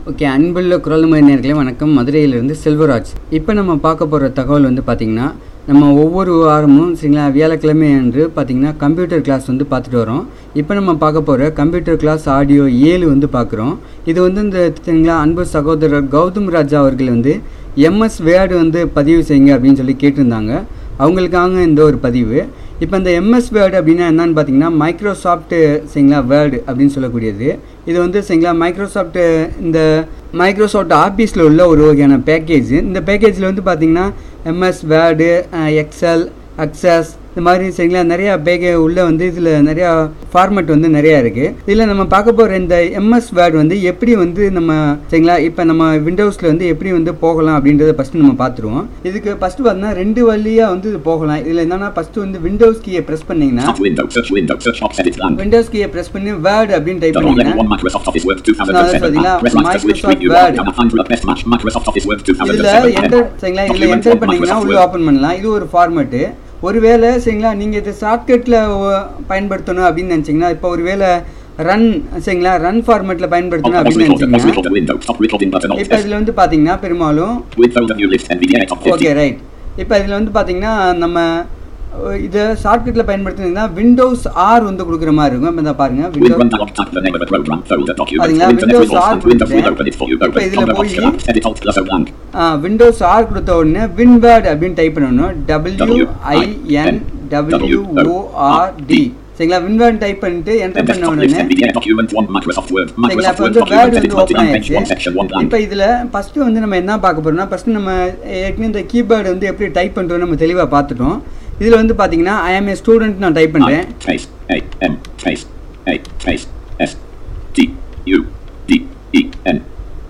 Okay அன்புள்ள குரல் நேர்களே வணக்கம் மதுரையிலிருந்து செல்வராஜ் இப்போ நம்ம பார்க்க போகிற தகவல் வந்து பார்த்திங்கன்னா நம்ம ஒவ்வொரு வாரமும் சரிங்களா வியாழக்கிழமை அன்று பார்த்திங்கன்னா கம்ப்யூட்டர் கிளாஸ் வந்து பார்த்துட்டு வரோம் இப்போ நம்ம பார்க்க போகிற கம்ப்யூட்டர் கிளாஸ் ஆடியோ ஏழு வந்து பார்க்குறோம் இது வந்து இந்த சரிங்களா அன்பு சகோதரர் கௌதம் ராஜா அவர்கள் வந்து எம்எஸ் வேர்டு வந்து பதிவு செய்யுங்க அப்படின்னு சொல்லி கேட்டிருந்தாங்க அவங்களுக்காக இந்த ஒரு பதிவு இப்போ இந்த எம்எஸ் வேர்டு அப்படின்னா என்னன்னு பார்த்தீங்கன்னா மைக்ரோசாஃப்ட் சரிங்களா வேர்டு அப்படின்னு சொல்லக்கூடியது இது வந்து சரிங்களா மைக்ரோசாஃப்ட் இந்த மைக்ரோசாஃப்ட் ஆஃபீஸில் உள்ள ஒரு வகையான பேக்கேஜ் இந்த பேக்கேஜில் வந்து பார்த்தீங்கன்னா எம்எஸ் வேர்டு எக்ஸல் அக்சஸ் இந்த மாதிரி சரிங்களா நிறையா பேக்கே உள்ள வந்து இதில் நிறையா ஃபார்மேட் வந்து நிறையா இருக்குது இதில் நம்ம பார்க்க போகிற இந்த எம்எஸ் வேர்டு வந்து எப்படி வந்து நம்ம சரிங்களா இப்போ நம்ம விண்டோஸில் வந்து எப்படி வந்து போகலாம் அப்படின்றத ஃபஸ்ட்டு நம்ம பார்த்துருவோம் இதுக்கு ஃபஸ்ட்டு பார்த்தீங்கன்னா ரெண்டு வழியாக வந்து இது போகலாம் இதில் என்னன்னா ஃபஸ்ட்டு வந்து விண்டோஸ் கீயை ப்ரெஸ் பண்ணிங்கன்னா Top window, search window, search box, edit blank. Windows கீயை ப்ரெஸ் பண்ணி வேர்டு அப்படின்னு டைப் Double level பண்ணிங்கன்னா one Microsoft Office Word No, 2007. சரிங்களா, Press right to switch Microsoft screen. You Word. will find the best match Microsoft Office Word இதில் 2007. Enter சரிங்களா இதில் Document enter one பண்ணிங்கன்னா Microsoft உள்ள Word. Open பண்ணலாம் இது ஒரு ஃபார்மேட்டு ஒருவேளை சரிங்களா நீங்கள் இது ஷார்ட்கட்டில் பயன்படுத்தணும் அப்படின்னு நினச்சிங்கன்னா இப்போ ஒருவேளை ரன் சரிங்களா ரன் ஃபார்மேட்டில் பயன்படுத்தணும் Alt அப்படின்னு recorder, alt நினச்சிங்கன்னா recorder window, stop recording button, alt இப்போ S. இதில் வந்து பார்த்தீங்கன்னா பெரும்பாலும் With folder new list NVDA top 50. Okay right இப்போ இதில் வந்து பார்த்தீங்கன்னா நம்ம அஹ், இதை ஷார்ட்கட்டில் பயன்படுத்தினீங்கன்னா விண்டோஸ் ஆர் வந்து கொடுக்குற மாதிரி இருக்கும் இப்போ இந்த பாருங்க With Windows run dialog type the name of a program, folder, document, பாத்தீங்களா, internet Windows resource, R and Windows will கொடுத்தேன். open it for you. இப்போ Open இதுல combo box போய் collapse, edit alt plus O blank. Windows R கொடுத்த உடனே winword அப்படின்னு type பண்ணணும் W I N W O R D சரிங்களா வின்வேர்ட் டைப் பண்ணிட்டு Then என்டர் பண்ண desktop list உடனே NVDA document one Microsoft Word. சரிங்களா Microsoft இப்போ Word வந்து வேர்டு document edit வந்து ஓப்பன் 29 page ஆயிடுச்சு one section one blank. இப்போ இதில் ஃபஸ்ட்டு வந்து நம்ம என்ன பார்க்க போறோம்னா ஃபஸ்ட்டு நம்ம ஏற்கனவே இந்த கீபோர்டு வந்து எப்படி டைப் பண்ணுறோம் நம்ம தெளிவாக பார்த்துட்டோம் இதில் வந்து பார்த்தீங்கன்னா ஐ ஆம் ஏ ஸ்டூடெண்ட் நான் டைப் பண்ணுறேன் I, space, A, M, space, A, space, S, T, U, D, E, N,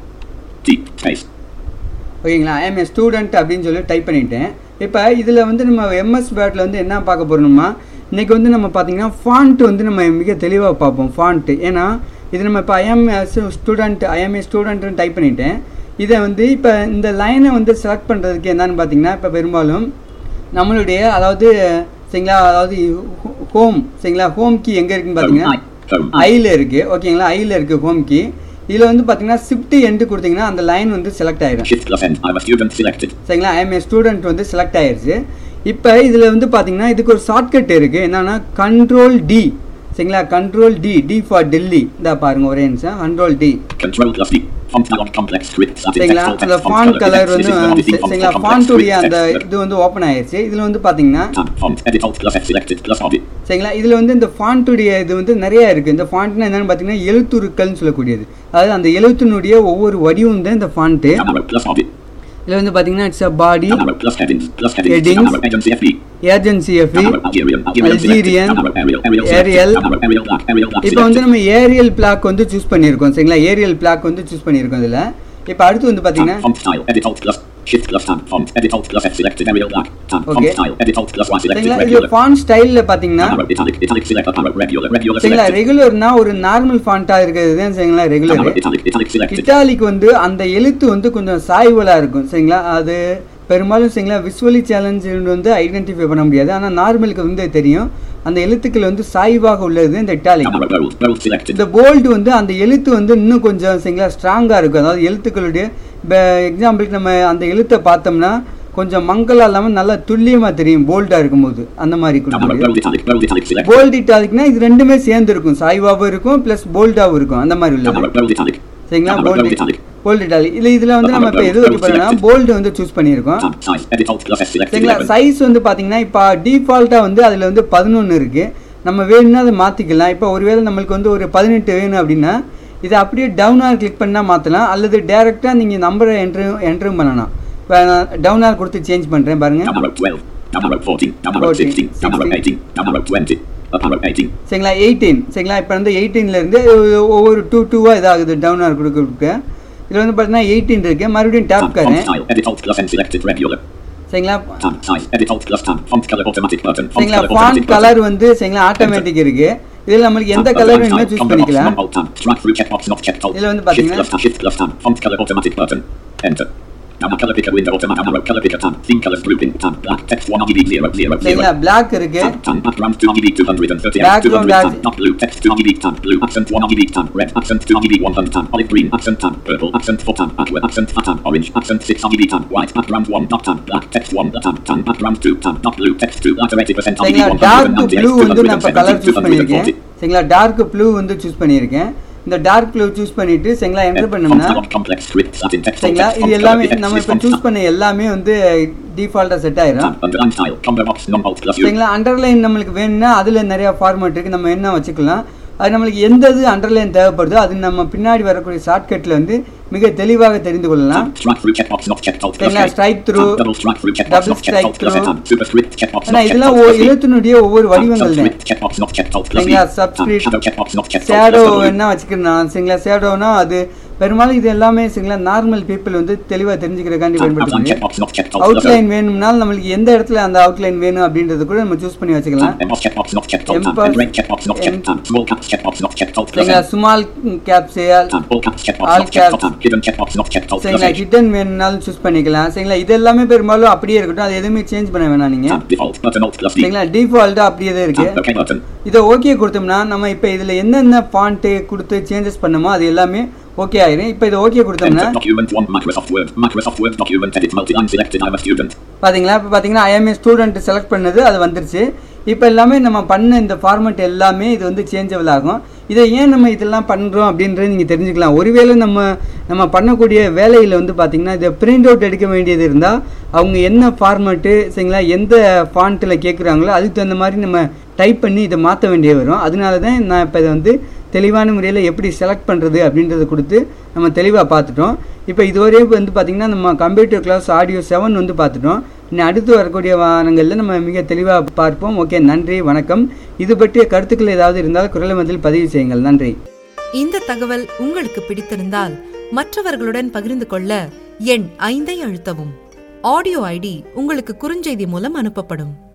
T, space. ஓகேங்களா ஐ எம் ஏ ஸ்டூடெண்ட் அப்படின்னு சொல்லி டைப் பண்ணிட்டேன் இப்போ இதில் வந்து நம்ம எம்எஸ் வேர்டில் வந்து என்ன பார்க்க போகிறோம்னா இன்றைக்கி வந்து நம்ம பார்த்தீங்கன்னா ஃபாண்ட் வந்து நம்ம மிக தெளிவாக பார்ப்போம் ஃபாண்ட்டு ஏன்னா இது நம்ம இப்போ ஐஎம் ஸ்டூடெண்ட் ஐஎம் ஏ ஸ்டூடெண்ட்னு டைப் பண்ணிட்டேன் இதை வந்து இப்போ இந்த லைனை வந்து செலக்ட் பண்ணுறதுக்கு என்னன்னு பார்த்தீங்கன்னா இப்போ பெரும்பாலும் நம்மளுடைய அதாவது சரிங்களா அதாவது ஹோம் சரிங்களா ஹோம் கீ எங்கே இருக்குன்னு பார்த்தீங்கன்னா Home. ஐயில் இருக்குது ஓகேங்களா ஐயில் இருக்குது ஹோம் கீ இதில் வந்து பார்த்தீங்கன்னா ஷிஃப்ட் எண்டு கொடுத்தீங்கன்னா அந்த லைன் வந்து செலக்ட் ஆயிடும் Shift plus N. I'm a student selected. சரிங்களா ஐஎம் ஏ ஸ்டூடெண்ட் வந்து செலக்ட் ஆயிருச்சு இப்போ இதில் வந்து பார்த்தீங்கன்னா இதுக்கு ஒரு ஷார்ட்கட் இருக்குது என்னன்னா கண்ட்ரோல் டி சரிங்களா control D D for Delhi இந்த பாருங்க ஒரே நிமிஷம் control D Control plus D. Font dialog complex script. Static சரிங்களா text, alt அந்த text, font font color colour text. This வந்து is the editing font சரிங்களா for complex ஃபாண்ட்டுடைய script அந்த text. இது வந்து ஓப்பன் ஆயிருச்சு இதில் வந்து பார்த்தீங்கன்னா Tab, font, edit alt plus F selected plus hobby. சரிங்களா இதில் வந்து இந்த ஃபாண்ட்டுடைய இது வந்து நிறைய இருக்குது இந்த ஃபாண்ட்னா என்னன்னு பார்த்தீங்கன்னா எழுத்துருக்கள்னு சொல்லக்கூடியது அதாவது அந்த எழுத்தினுடைய ஒவ்வொரு வடிவம் தான் இந்த ஃபாண்ட்டு Camera plus hobby. இதில் வந்து பார்த்தீங்கன்னா it's a body Camera plus headings plus headings. Headings. Camera agency FB. Agency FE Camera Algerian. Algerian Algerian. selected. Camera Arial. Arial Arial. selected. Camera Arial black. Arial black இப்போ வந்து selected. நம்ம Ariel black வந்து choose பண்ணியிருக்கோம் சரிங்களா Ariel black வந்து choose பண்ணியிருக்கோம் இதில் இப்போ அடுத்து வந்து Tab, பார்த்தீங்கன்னா font style. Edit alt plus Shift plus tab. Font. Edit alt plus F selected. Arial black. Tab. Font Okay. style. Edit alt plus Y selected. சரிங்களா இது Regular. ஃபாண்ட் ஸ்டைலில் பார்த்தீங்கன்னா Camera italic. Italic select. Camera regular. Regular சரிங்களா selected. ரெகுலர்னா ஒரு normal ஃபாண்ட்டாக இருக்கிறது தான் சரிங்களா regular Camera italic. Italic selected. Italic வந்து அந்த எழுத்து வந்து கொஞ்சம் சாய்வலாக இருக்கும் சரிங்களா அது பெரும்பாலும் சரிங்களா விசுவலி சேலஞ்சு வந்து ஐடென்டிஃபை பண்ண முடியாது ஆனால் நார்மலுக்கு வந்து தெரியும் அந்த எழுத்துக்கள் வந்து சாய்வாக உள்ளது இந்த italic Camera bold. Bold selected. இந்த போல்டு வந்து அந்த எழுத்து வந்து இன்னும் கொஞ்சம் சரிங்களா ஸ்ட்ராங்காக இருக்கும் அதாவது எழுத்துக்களுடைய இப்போ எக்ஸாம்பிளுக்கு நம்ம அந்த எழுத்தை பார்த்தோம்னா கொஞ்சம் மங்கலாக இல்லாமல் நல்லா துல்லியமாக தெரியும் போல்டாக இருக்கும்போது அந்த மாதிரி Camera கொடுக்கும் bold italic. Bold italic selected. Bold இட்டாலிக்னா இது ரெண்டுமே சேர்ந்து இருக்கும் சாய்வாகவும் இருக்கும் ப்ளஸ் போல்டாகவும் இருக்கும் அந்த மாதிரி Camera உள்ளது bold italic. சரிங்களா Camera bold bold italic. Bold italic இல்லை இதில் வந்து நம்ம இப்போ எது வைக்க போகிறோம்னா போல்டு வந்து சூஸ் பண்ணியிருக்கோம் Tab. Size. Edit alt plus F selected. சரிங்களா 11. சைஸ் வந்து பார்த்தீங்கன்னா இப்போ டிஃபால்ட்டாக வந்து அதில் வந்து பதினொன்று இருக்குது நம்ம வேணும்னா அதை மாற்றிக்கலாம் இப்போ ஒருவேளை நம்மளுக்கு வந்து ஒரு பதினெட்டு வேணும் அப்படின்னா இதை அப்படியே டவுனாக கிளிக் பண்ணால் மாற்றலாம் அல்லது டேரெக்டாக நீங்கள் நம்பரை என்ட்ரு என்ட்ரும் பண்ணலாம் இப்போ நான் டவுனாக கொடுத்து சேஞ்ச் பண்ணுறேன் பாருங்கள் Camera 12. Camera 14. Camera 14, 16. Camera 18. Camera 20. Uh, Camera 18. சரிங்களா எயிட்டீன் சரிங்களா இப்போ வந்து 18 ல இருந்து ஒவ்வொரு டூ டூவாக இதாகுது டவுனாக கொடுக்க கொடுக்க இதில் வந்து பார்த்தீங்கன்னா எயிட்டீன் இருக்குது மறுபடியும் டேப் Tab. Font காரேன் style. Edit alt plus N selected. Regular. சரிங்களா Tab. Size. Edit alt plus tab. Font color automatic button. Font சரிங்களா color font automatic button. Colour வந்து சரிங்களா ஆட்டோமேட்டிக் இருக்குது இதில் நம்மளுக்கு எந்த Tab. கலர் Font வேணுமோ style. Choose Combo box. பண்ணிக்கலாம் Non alt tab. Drag through checkbox not checked alt. இதுல வந்து Shift பாத்தீங்கன்னா- plus tab. Shift plus tab. Font color automatic button. Enter. Now color picker window automatic arrow color picker tab. Theme colors grouping tab. Black text 1 RGB 0 0 சரிங்களா 0. Black இருக்கு Tab, tab, background 2 RGB 230 Background 200 has- tab, not blue, text 2 RGB tab, blue accent 1 RGB tab, red accent 2 RGB 100 tab, olive green accent tab, purple accent 4 tab, aqua accent 4 tab, orange accent 6 RGB tab, white background 1 not tab, black text 1 the tab, tan background 2 tab, not blue, text 2, lighter 80% RGB சரிங்களா dark 198 blue வந்து நான் இப்போ colour 270 choose பண்ணியிருக்கேன் 240. சரிங்களா dark blue வந்து choose பண்ணியிருக்கேன் இந்த dark blue choose பண்ணிட்டு சரிங்களா என்டர் பண்ணோம்னா Font complex script Latin text சரிங்களா text இது font எல்லாமே color, நம்ம text இப்போ font சூஸ் tab, பண்ண எல்லாமே வந்து டிஃபால்ட்டாக செட் ஆயிரும் tab, underline style, combo box, non-alt plus U. சரிங்களா அண்டர்லைன் நம்மளுக்கு வேணும்னா அதில் நிறைய ஃபார்மேட் இருக்குது நம்ம என்ன வச்சுக்கலாம் அது நம்மளுக்கு எந்த இது அண்டர்லைன் தேவைப்படுதோ அது நம்ம பின்னாடி வரக்கூடிய ஷார்ட்கட்டில் வந்து மிக தெளிவாக தெரிந்து கொள்ளலாம் Tab, strike through checkbox not checked alt plus சரிங்களா K. Strikethrough Tab, double strike through checkbox double not checked alt strike plus A. through. Tab, superscript checkbox ஏன்னா not checked இதெல்லாம் alt ஒ- plus V. எழுத்தினுடைய ஒவ்வொரு வடிவங்கள் தான் Subscript checkbox not checked alt plus V. சரிங்களா Tab, subscript shadow checkbox not checked alt shadow plus W. என்ன வச்சுக்கிறேன் சரிங்களா ஷேடோனா அது பெரும்பாலும் இது எல்லாமே சரிங்களா நார்மல் பீப்புள் வந்து தெளிவாக தெரிஞ்சுக்கிறக்காண்டி Tab, outline பயன்படுத்துங்க checkbox not checked alt plus O. Outline வேணும்னாலும் நம்மளுக்கு எந்த இடத்துல அந்த அவுட்லைன் வேணும் அப்படின்றது கூட நம்ம சூஸ் பண்ணி வச்சுக்கலாம் Tab, emboss checkbox not checked alt tab. Emboss- End range checkbox not checked tab. Small caps checkbox not checked alt plus சரிங்களா N. Small caps Tab, all caps checkbox All not checked caps. tab. Hidden checkbox not checked alt plus சரிங்களா H. Hidden வேணும்னாலும் choose பண்ணிக்கலாம் சரிங்களா இது எல்லாமே பெரும்பாலும் அப்படியே இருக்கட்டும் அது எதுவுமே சேஞ்ச் பண்ண வேணாம் நீங்க Tab, default button alt plus D. சரிங்களா டிஃபால்ட்டா அப்படியே தான் இருக்கு Tab, OK button. இதை ஓகே கொடுத்தோம்னா நம்ம இப்போ இதில் என்னென்ன ஃபாண்ட்டு கொடுத்து சேஞ்சஸ் பண்ணமோ அது எல்லாமே ஓகே ஆயிரும் இப்போ இதை ஓகே கொடுத்தோம்னா Enter document 1 Microsoft Word. Microsoft Word document edit multi-line selected I'm a student. பாத்தீங்களா இப்போ பார்த்தீங்கன்னா ஐஎம்ஏ ஸ்டூடெண்ட் செலக்ட் பண்ணது அது வந்துருச்சு இப்போ எல்லாமே நம்ம பண்ண இந்த ஃபார்மேட் எல்லாமே இது வந்து சேஞ்சபிள் ஆகும் இதை ஏன் நம்ம இதெல்லாம் பண்ணுறோம் அப்படின்றது நீங்கள் தெரிஞ்சுக்கலாம் ஒருவேளை நம்ம நம்ம பண்ணக்கூடிய வேலையில் வந்து பார்த்தீங்கன்னா இதை பிரிண்ட் அவுட் எடுக்க வேண்டியது இருந்தால் அவங்க என்ன ஃபார்மேட்டு சரிங்களா எந்த ஃபாண்ட்டில் கேட்குறாங்களோ அதுக்கு தகுந்த மாதிரி நம்ம டைப் பண்ணி இதை மாற்ற வேண்டிய வரும் அதனால தான் நான் இப்போ இதை வந்து தெளிவான முறையில் எப்படி செலக்ட் பண்ணுறது அப்படின்றத கொடுத்து நம்ம தெளிவாக பார்த்துட்டோம் இப்போ இதுவரையும் வந்து பார்த்திங்கன்னா நம்ம கம்ப்யூட்டர் கிளாஸ் ஆடியோ செவன் வந்து பார்த்துட்டோம் இன்னும் அடுத்து வரக்கூடிய வாரங்களில் நம்ம மிக தெளிவாக பார்ப்போம் ஓகே நன்றி வணக்கம் இது பற்றிய கருத்துக்கள் ஏதாவது இருந்தால் குரல் மதில் பதிவு செய்யுங்கள் நன்றி இந்த தகவல் உங்களுக்கு பிடித்திருந்தால் மற்றவர்களுடன் பகிர்ந்து கொள்ள எண் ஐந்தை அழுத்தவும் ஆடியோ ஐடி உங்களுக்கு குறுஞ்செய்தி மூலம் அனுப்பப்படும்